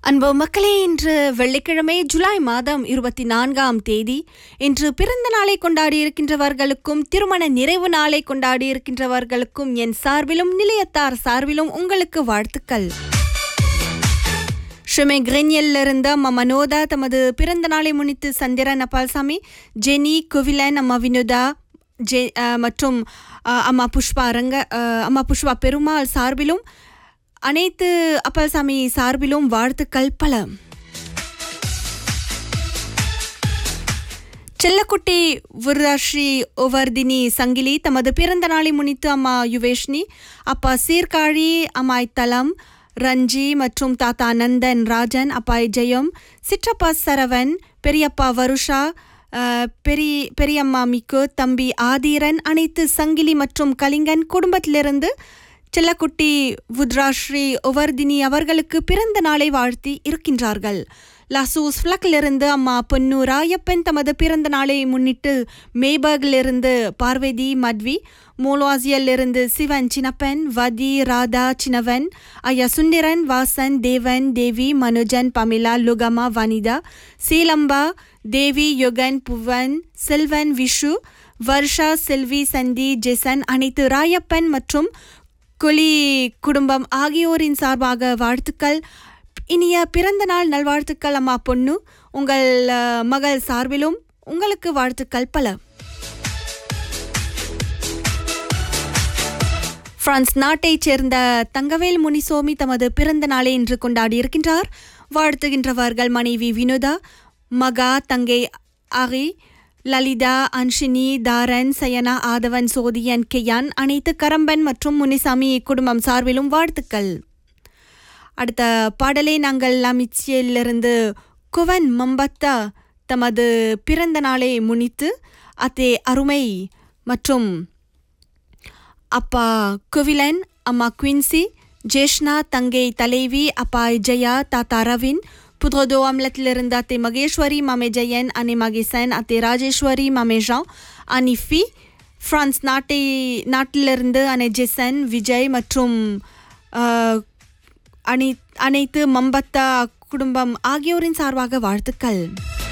அன்பு மக்களே இன்று வெள்ளிக்கிழமை ஜூலை மாதம் இருபத்தி நான்காம் தேதி இன்று பிறந்த நாளை கொண்டாடி இருக்கின்றவர்களுக்கும் திருமண நிறைவு நாளை கொண்டாடி இருக்கின்றவர்களுக்கும் என் சார்பிலும் நிலையத்தார் சார்பிலும் உங்களுக்கு வாழ்த்துக்கள் ஷுமே கிரென்யல்ல இருந்த அம்மா மனோதா தமது பிறந்த நாளை முன்னிட்டு சந்திரன் அப்பால்சாமி ஜெனி குவிலன் அம்மா வினோதா ஜெ அஹ், மற்றும் அஹ், அம்மா புஷ்பா ரங்க அஹ், அம்மா புஷ்பா பெருமாள் சார்பிலும் அனைத்து அப்பால்சாமி சார்பிலும் வாழ்த்துக்கள் பல செல்லக்குட்டி விருதாஸ்ரீ ஒவர்தினி சங்கிலி தமது பிறந்த நாளை முன்னிட்டு அம்மா யுவேஷ்னி அப்பா சீர்காழி அம்மாய் தலம் ரஞ்சி மற்றும் தாத்தா நந்தன் ராஜன் அப்பாய் ஜெயம் சிற்றப்பா சரவன் பெரியப்பா வருஷா அஹ், பெரிய பெரியம்மா மிக்கு தம்பி ஆதீரன் அனைத்து சங்கிலி மற்றும் கலிங்கன் குடும்பத்திலிருந்து செல்லக்குட்டி வுத்ராஸ்ரீ ஒவர்தினி அவர்களுக்கு பிறந்த நாளை வாழ்த்தி இருக்கின்றார்கள் லசூஸ் ஃப்ளக்கிலிருந்து அம்மா பொன்னு ராயப்பன் தமது பிறந்த நாளை முன்னிட்டு மேபர்கிலிருந்து பார்வதி மத்வி மூலவாசியிலிருந்து சிவன் சின்னப்பன் வதி ராதா சின்னவன் ஐயா சுண்டிரன் வாசன் தேவன் தேவி மனுஜன் பமிலா லுகமா வனிதா சீலம்பா தேவி யுகன் புவன் செல்வன் விஷு வர்ஷா செல்வி சந்தி ஜெசன் அனைத்து ராயப்பன் மற்றும் குலி குடும்பம் ஆகியோரின் சார்பாக வாழ்த்துக்கள் இனிய பிறந்த நாள் நல்வாழ்த்துக்கள் அம்மா பொண்ணு உங்கள் அஹ், மகள் சார்பிலும் உங்களுக்கு வாழ்த்துக்கள் பல பிரான்ஸ் நாட்டைச் சேர்ந்த தங்கவேல் முனிசோமி தமது பிறந்த நாளை இன்று கொண்டாடி இருக்கின்றார் வாழ்த்துகின்றவர்கள் மனைவி வினோதா மகா தங்கை அகி லலிதா அன்ஷினி தாரன் சயனா ஆதவன் சோதியன் கெயான் அனைத்து கரம்பன் மற்றும் முனிசாமி குடும்பம் சார்பிலும் வாழ்த்துக்கள் அடுத்த பாடலை நாங்கள் அமிச்சியிலிருந்து குவன் மம்பத்தா தமது பிறந்த நாளை முன்னிட்டு அத்தே அருமை மற்றும் அப்பா குவிலன் அம்மா குவின்சி ஜேஷ்னா தங்கை தலைவி அப்பா ஜெயா தாத்தா ரவின் புதோதோ அம்லத்திலிருந்து அத்தை மகேஸ்வரி மாமே ஜெயன் அன்னை மகேசன் அத்தை ராஜேஸ்வரி மாமே ஜான் அனிஃபி பிரான்ஸ் நாட்டை நாட்டிலிருந்து அன்னை ஜெசன் விஜய் மற்றும் ஆஹ், அனை அனைத்து மம்பத்தா குடும்பம் ஆகியோரின் சார்பாக வாழ்த்துக்கள்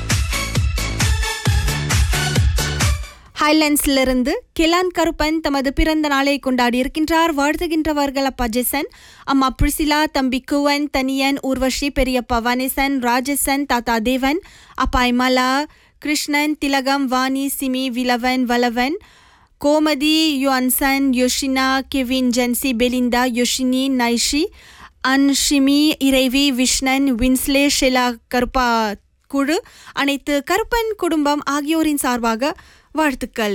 ஹைலண்ட்ஸிலிருந்து கிலான் கருப்பன் தமது பிறந்த நாளை கொண்டாடி இருக்கின்றார் வாழ்த்துகின்றவர்கள் அப்பா ஜெசன் அம்மா பிரிசிலா தம்பி குவன் தனியன் ஊர்வஷி பெரியப்பா வனேசன் ராஜசன் தாத்தா தேவன் அப்பா இமலா கிருஷ்ணன் திலகம் வாணி சிமி விலவன் வலவன் கோமதி யுவன்சன் யோஷினா கெவின் ஜென்சி பெலிந்தா யோஷினி நைஷி அன்ஷிமி இறைவி விஷ்ணன் வின்ஸ்லே ஷெலா கருப்பா குழு அனைத்து கருப்பன் குடும்பம் ஆகியோரின் சார்பாக வாழ்த்துக்கள்